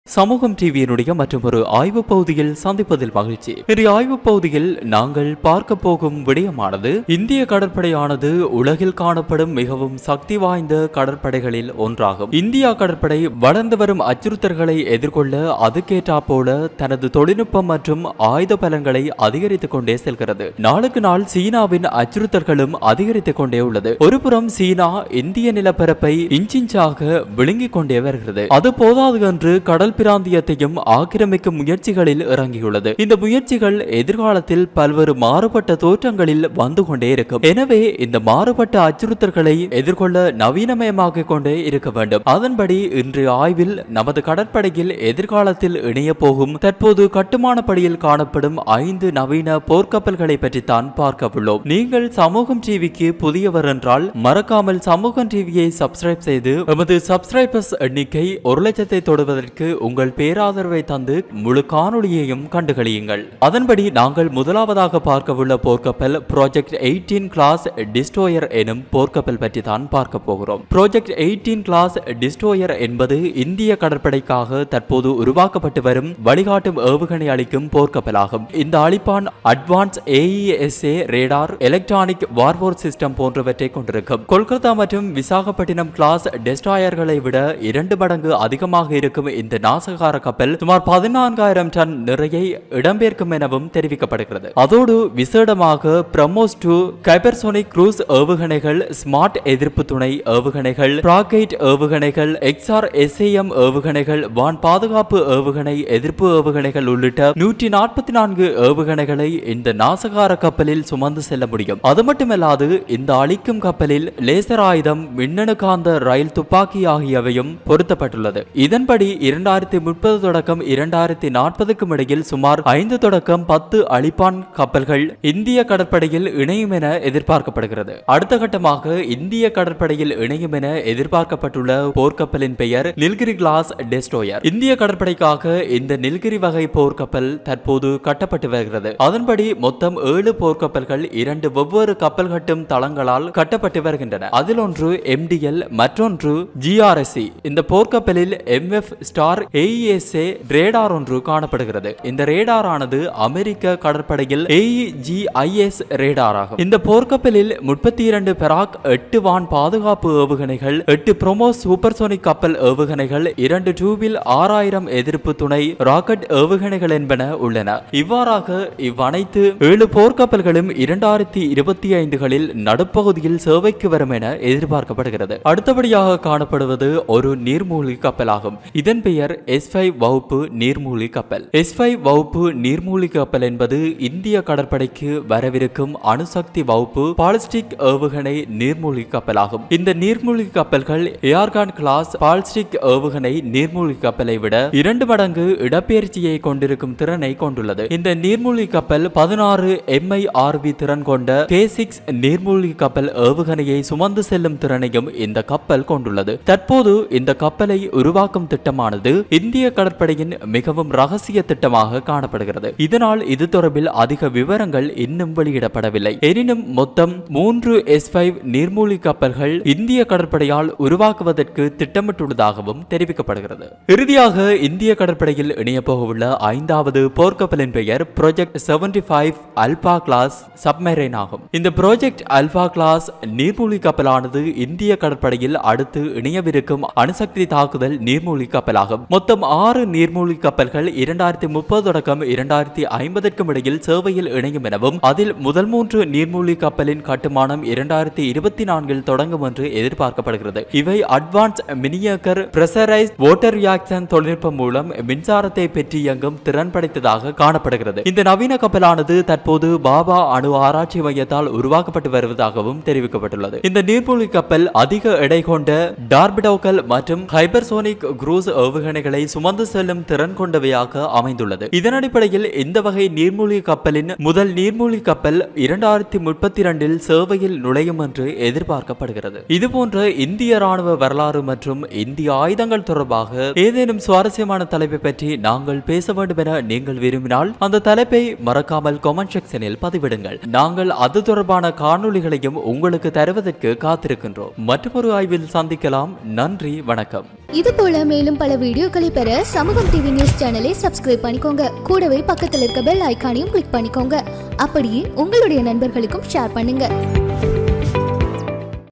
சமூகம் டிவியினுடைய மற்றும் ஒரு ஆய்வு பகுதியில் சந்திப்பதில் மகிழ்ச்சி இன்றைய ஆய்வு பகுதியில் நாங்கள் பார்க்க போகும் விடயமானது இந்திய கடற்படையானது உலகில் காணப்படும் மிகவும் சக்தி வாய்ந்த கடற்படைகளில் ஒன்றாகும் இந்தியா கடற்படை வளர்ந்து வரும் அச்சுறுத்தல்களை எதிர்கொள்ள அதுக்கேற்றா போல தனது தொழில்நுட்பம் மற்றும் ஆயுத பலங்களை அதிகரித்துக் கொண்டே செல்கிறது நாளுக்கு நாள் சீனாவின் அச்சுறுத்தல்களும் அதிகரித்துக் கொண்டே உள்ளது ஒருபுறம் சீனா இந்திய நிலப்பரப்பை இன்ச்சிஞ்சாக விழுங்கிக் கொண்டே வருகிறது அது போதாது என்று கடல் பிராந்தியத்தையும் ஆக்கிரமிக்கும் முயற்சிகளில் இறங்கியுள்ளது இந்த முயற்சிகள் எதிர்காலத்தில் பல்வேறு மாறுபட்ட தோற்றங்களில் வந்து கொண்டே இருக்கும் எனவே இந்த மாறுபட்ட அச்சுறுத்தல்களை எதிர்கொள்ள நவீனமயமாக்கிக் கொண்டே இருக்க வேண்டும் அதன்படி இன்றைய ஆய்வில் நமது கடற்படையில் எதிர்காலத்தில் இணைய போகும் தற்போது கட்டுமான படியில் காணப்படும் ஐந்து நவீன போர்க்கப்பல்களை பற்றித்தான் பார்க்க உள்ளோம் நீங்கள் சமூகம் டிவிக்கு புதியவர் என்றால் மறக்காமல் சமூகம் டிவியை சப்ஸ்கிரைப் செய்து எமது சப்ஸ்கிரைபர்ஸ் எண்ணிக்கை ஒரு லட்சத்தை தொடுவதற்கு உங்கள் பேராதரவை தந்து முழு காணொளியையும் கண்டுகளியுங்கள் அதன்படி நாங்கள் முதலாவதாக பார்க்கவுள்ள போர்க்கப்பல் ப்ராஜெக்ட் எயிட்டீன் கிளாஸ் டிஸ்டோயர் எனும் போர்க்கப்பல் பற்றி தான் பார்க்க போகிறோம் ப்ராஜெக்ட் எயிட்டீன் கிளாஸ் டிஸ்டோயர் என்பது இந்திய கடற்படைக்காக தற்போது உருவாக்கப்பட்டு வரும் வழிகாட்டும் ஏவுகணை அளிக்கும் போர்க்கப்பலாகும் இந்த அழிப்பான் அட்வான்ஸ் ஏஇஎஸ்ஏ ரேடார் எலக்ட்ரானிக் வார்வோர் சிஸ்டம் போன்றவற்றை கொண்டிருக்கும் கொல்கத்தா மற்றும் விசாகப்பட்டினம் கிளாஸ் டெஸ்டாயர்களை விட இரண்டு மடங்கு அதிகமாக இருக்கும் இந்த நாசகார கப்பல் சுமார் பதினான்காயிரம் டன் நிறையை இடம்பெயர்க்கும் எனவும் தெரிவிக்கப்படுகிறது அதோடு விசேடமாக பிரமோஸ் டூ கைபர்சோனிக் குரூஸ் ஏவுகணைகள் ஸ்மார்ட் எதிர்ப்பு துணை ஏவுகணைகள் ராக்கெட் ஏவுகணைகள் எக்ஸ்ஆர் எஸ்ஏஎம் ஏவுகணைகள் வான் பாதுகாப்பு ஏவுகணை எதிர்ப்பு ஏவுகணைகள் உள்ளிட்ட நூற்றி நாற்பத்தி நான்கு ஏவுகணைகளை இந்த நாசகார கப்பலில் சுமந்து செல்ல முடியும் அது மட்டுமல்லாது இந்த அழிக்கும் கப்பலில் லேசர் ஆயுதம் மின்னணு காந்த ரயில் துப்பாக்கி ஆகியவையும் பொருத்தப்பட்டுள்ளது இதன்படி இரண்டாயிரத்தி முப்பது தொடக்கம் இரண்டாயிரத்தி நாற்பதுக்கும் இடையில் சுமார் ஐந்து தொடக்கம் பத்து அழிப்பான் கப்பல்கள் இந்திய கடற்படையில் இணையும் என எதிர்பார்க்கப்படுகிறது அடுத்த கட்டமாக இந்திய கடற்படையில் இணையும் என எதிர்பார்க்கப்பட்டுள்ள போர்க்கப்பலின் பெயர் நில்கிரி கிளாஸ் டெஸ்ட்ரோயர் இந்திய கடற்படைக்காக இந்த நில்கிரி வகை போர்க்கப்பல் தற்போது கட்டப்பட்டு வருகிறது அதன்படி மொத்தம் ஏழு போர்க்கப்பல்கள் இரண்டு வெவ்வேறு கப்பல் கட்டும் தளங்களால் கட்டப்பட்டு வருகின்றன அதில் ஒன்று எம்டிஎல் மற்றொன்று ஜிஆர்எஸ்சி இந்த போர்க்கப்பலில் எம்எஃப் ஸ்டார் ஏஇஎஸ்ஏ ரேடார் ஒன்று காணப்படுகிறது இந்த ரேடார் ஆனது அமெரிக்க கடற்படையில் ஏஇஜிஐஎஸ் ரேடார் ஆகும் இந்த போர்க்கப்பலில் முப்பத்தி இரண்டு பெராக் எட்டு வான் பாதுகாப்பு ஏவுகணைகள் எட்டு புரோமோஸ் சூப்பர்சோனிக் கப்பல் ஏவுகணைகள் இரண்டு டூவில் ஆறாயிரம் எதிர்ப்பு துணை ராக்கெட் ஏவுகணைகள் என்பன உள்ளன இவ்வாறாக இவ்வனைத்து ஏழு போர்க்கப்பல்களும் இரண்டாயிரத்தி இருபத்தி ஐந்துகளில் நடுப்பகுதியில் சேவைக்கு வரும் என எதிர்பார்க்கப்படுகிறது அடுத்தபடியாக காணப்படுவது ஒரு நீர்மூழ்கி கப்பலாகும் இதன் பெயர் எஸ் ஃபைவ் வகுப்பு நீர்மூழ்கி கப்பல் எஸ் ஃபைவ் வகுப்பு நீர்மூழ்கி கப்பல் என்பது இந்திய கடற்படைக்கு வரவிருக்கும் அணுசக்தி வகுப்பு பாலிஸ்டிக் ஏவுகணை நீர்மூழ்கி கப்பலாகும் இந்த நீர்மூழ்கி கப்பல்கள் ஏர்கான் கிளாஸ் பாலிஸ்டிக் ஏவுகணை நீர்மூழ்கி கப்பலை விட இரண்டு மடங்கு இடப்பெயர்ச்சியை கொண்டிருக்கும் திறனை கொண்டுள்ளது இந்த நீர்மூழ்கி கப்பல் பதினாறு எம்ஐ ஆர்வி திறன் கொண்ட கே சிக்ஸ் நீர்மூழ்கி கப்பல் ஏவுகணையை சுமந்து செல்லும் திறனையும் இந்த கப்பல் கொண்டுள்ளது தற்போது இந்த கப்பலை உருவாக்கும் திட்டமானது இந்திய கடற்படையின் மிகவும் ரகசிய திட்டமாக காணப்படுகிறது இதனால் இது தொடர்பில் அதிக விவரங்கள் இன்னும் வெளியிடப்படவில்லை எனினும் மொத்தம் மூன்று எஸ் ஃபைவ் நீர்மூழ்கி கப்பல்கள் இந்திய கடற்படையால் உருவாக்குவதற்கு திட்டமிட்டுள்ளதாகவும் தெரிவிக்கப்படுகிறது இறுதியாக இந்திய கடற்படையில் இணைய போகவுள்ள ஐந்தாவது போர்க்கப்பலின் பெயர் project seventy five alpha class submarine ஆகும் இந்த ப்ராஜெக்ட் அல்பா கிளாஸ் நீர்மூழ்கி கப்பலானது இந்திய கடற்படையில் அடுத்து இணையவிருக்கும் அணுசக்தி தாக்குதல் நீர்மூழ்கி கப்பலாகும் மொத்தம் ஆறு நீர்மூழ்கி கப்பல்கள் இரண்டாயிரத்தி முப்பது தொடக்கம் இரண்டாயிரத்தி ஐம்பதற்கும் இடையில் சேவையில் இணையும் எனவும் அதில் முதல் மூன்று நீர்மூழ்கி கப்பலின் கட்டுமானம் இரண்டாயிரத்தி இருபத்தி நான்கில் தொடங்கும் என்று எதிர்பார்க்கப்படுகிறது இவை advance miniature pressurise water reaction தொழில்நுட்பம் மூலம் மின்சாரத்தை பெற்று இயங்கும் திறன் படைத்ததாக காணப்படுகிறது இந்த நவீன கப்பலானது தற்போது பாபா அணு ஆராய்ச்சி மையத்தால் உருவாக்கப்பட்டு வருவதாகவும் தெரிவிக்கப்பட்டுள்ளது இந்த நீர்மூழ்கி கப்பல் அதிக எடை கொண்ட டார்பிடோக்கல் மற்றும் ஹைபர்சோனிக் குரூஸ் ஏவுகணைகளை சுமந்து செல்லும் திறன் கொண்டவையாக அமைந்துள்ளது இதன் அடிப்படையில் இந்த வகை நீர்மூழ்கி கப்பலின் முதல் நீர்மூழ்கி கப்பல் இரண்டாயிரத்தி முப்பத்தி இரண்டில் சேவையில் நுழையும் என்று எதிர்பார்க்கப்படுகிறது இதுபோன்ற இந்திய ராணுவ வரலாறு மற்றும் இந்திய ஆயுதங்கள் தொடர்பாக ஏதேனும் சுவாரஸ்யமான தலைப்பை பற்றி நாங்கள் பேச வேண்டும் என நீங்கள் விரும்பினால் அந்த தலைப்பை மறக்காமல் கமெண்ட் செக்ஷனில் பதிவிடுங்கள் நாங்கள் அது தொடர்பான காணொளிகளையும் உங்களுக்கு தருவதற்கு காத்திருக்கின்றோம் மற்றொரு ஆய்வில் சந்திக்கலாம் நன்றி வணக்கம் இது போல மேலும் பல வீடியோக்களை பெற சமூகம் டிவி நியூஸ் சேனலை சப்ஸ்கிரைப் பண்ணிக்கோங்க கூடவே பக்கத்தில் இருக்க பெல் ஐகானையும் கிளிக் பண்ணிக்கோங்க அப்படியே உங்களுடைய நண்பர்களுக்கும் ஷேர் பண்ணுங்க